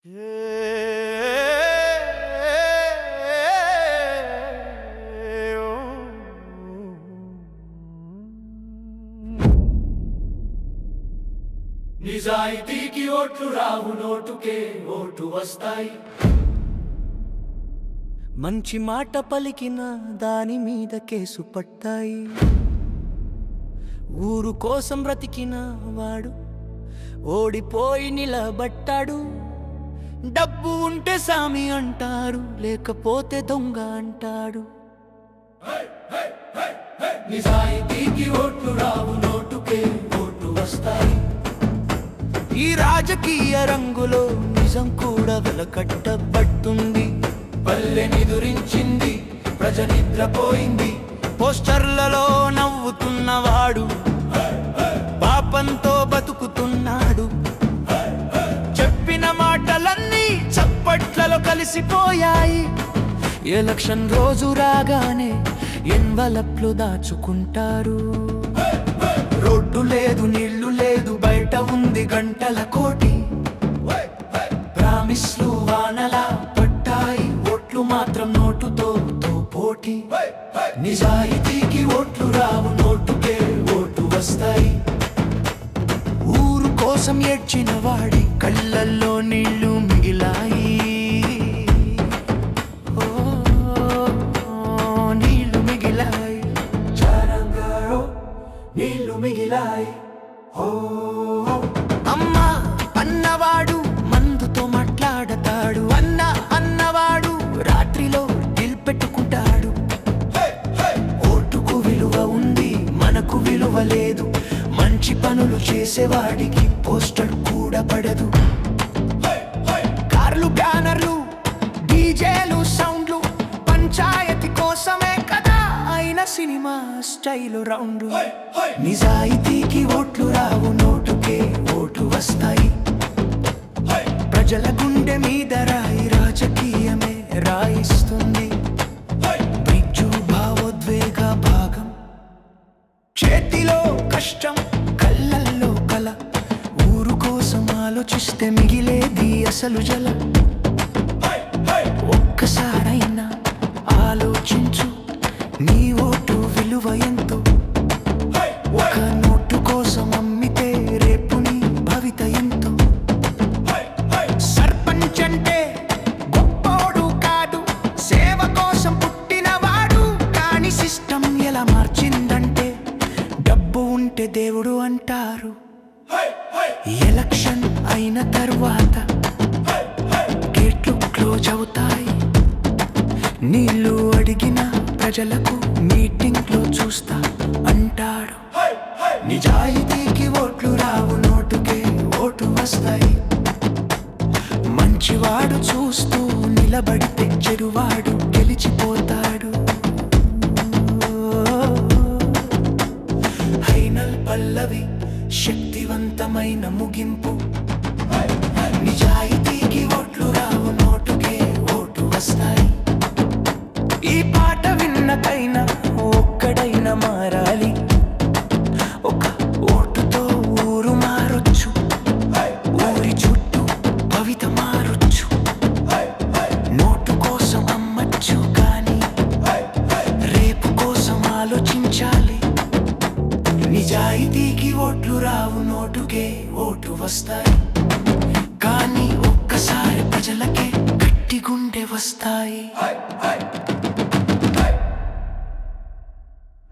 నిజాయితీకి ఓట్లు రావు నోటుకే ఓటు వస్తాయి మంచి మాట పలికిన దాని మీద కేసు పట్టాయి ఊరు కోసం బ్రతికిన వాడు ఓడిపోయి నిలబట్టాడు డబ్బు ఉంటే సామి అంటారు లేకపోతే దొంగ అంటాడు నిజాయితీకి ఓట్లు రావు నోటుకే ఓటు వస్తాయి ఈ రాజకీయ రంగులో నిజం కూడా వెలకట్టబడుతుంది పల్లె నిదురించింది ప్రజ నిద్రపోయింది పోస్టర్లలో నవ్వుతున్నవాడు పాపంతో బతుకుతున్నాడు చెప్పిన మాటలన్నీ చప్పట్లలో కలిసిపోయాయి ఎలక్షన్ రోజు రాగానే ఎన్వలప్లు దాచుకుంటారు రోడ్డు లేదు నీళ్లు లేదు బయట ఉంది గంటల కోటి ప్రామిస్లు వానలా పట్టాయి ఓట్లు మాత్రం నోటుతో తో పోటీ నిజాయితీకి ఓట్లు రావు నోటుకే ఓటు వస్తాయి ఊరు కోసం ఏడ్చిన వాడి కళ్ళల్లో నీళ్లు మిగిలాయి ఓ, నీళ్లు మిగిలాయి చారంగారో నీళ్లు మిగిలాయి అమ్మా అన్నవాడు మందుతో మాట్లాడతాడు అన్న అన్నవాడు రాత్రిలో నిల్పెట్టుకుంటాడు ఓటుకు విలువ ఉంది మనకు విలువ లేదు మంచి పనులు చేసేవాడికి పోస్టర్ కూడా పడదు కార్లు బ్యానర్లు డీజేలు సౌండ్లు పంచాయతీ కోసమే కదా అయిన సినిమా స్టైల్ రౌండ్ నిజాయితీకి ఓట్లు రావు నోటుకే ఓటు వస్తాయి ప్రజల గుండె మీద రాయి రాజకీయమే రాయిస్తుంది బ్రిడ్జు భావోద్వేగ భాగం చేతిలో కష్టం కళ్ళల్లో కల ఊరు కోసం ఆలోచిస్తే మిగిలేది అసలు జల ఒక్కసారైనా ఆలోచించు నీ ఓటు విలువ ఎంతో ఒక నోటు కోసం అమ్మితే రేపు నీ భవిత ఎంతో సర్పంచ్ అంటే గొప్పోడు కాదు సేవ కోసం పుట్టినవాడు కానీ సిస్టమ్ ఎలా మార్చిందంటే డబ్బు ఉంటే దేవుడు అంటారు ఎలక్షన్ అయిన తర్వాత గేట్లు క్లోజ్ అవుతాయి నీళ్లు అడిగిన ప్రజలకు మీటింగ్ లో చూస్తా అంటాడు నిజాయితీకి ఓట్లు రావు నోటుకే ఓటు వస్తాయి మంచివాడు చూస్తూ నిలబడితే చెడువాడు గెలిచిపోతాడు హైనల్ పల్లవి శక్తివంతమైన ముగింపు నిజాయితీకి ఓట్లు రావు నోటుకే ఓటు వస్తాయి ఈ పాట విన్నకైనా ఒక్కడైనా మారాలి ఒక ఓటుతో ఊరు మారొచ్చు ఊరి చుట్టూ భవిత మారొచ్చు నోటు కోసం అమ్మచ్చు కానీ రేపు కోసం ఆలోచించాలి నిజాయితీకి ఓట్లు రావు నోటుకే ఓటు వస్తాయి కానీ ఒక్కసారి ప్రజలకే గట్టి గుండె వస్తాయి